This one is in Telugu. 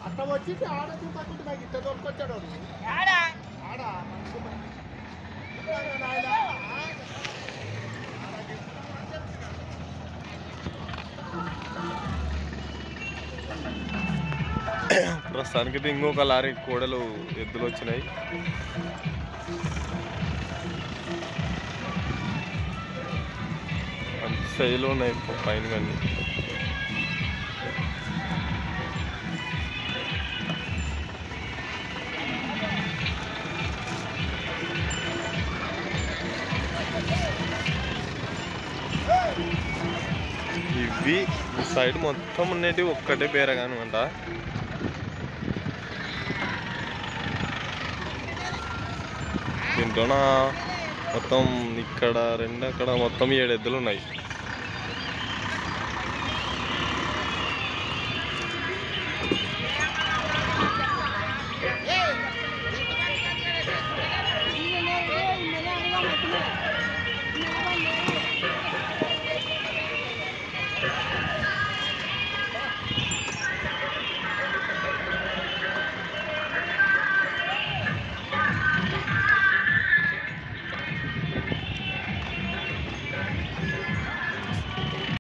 అట్లా వచ్చి ఆడ చూపకుంటే నాకు ఇట్లా దొరికొచ్చాడు వాడు. ఆడా ఆడ మనసు పని. ఇట్లా నాయనా. ప్రస్తుతానికి అయితే ఇంకొక లారీ కోడలు ఎద్దులు వచ్చినాయి మంచి సైజులో ఉన్నాయి పైన కానీ ఇవి ఈ సైడ్ మొత్తం ఉండేటివి ఒక్కటే బేరగాను అంట దీంట్లోన మొత్తం ఇక్కడ రెండు అక్కడ మొత్తం ఏడు ఎద్దులు ఉన్నాయి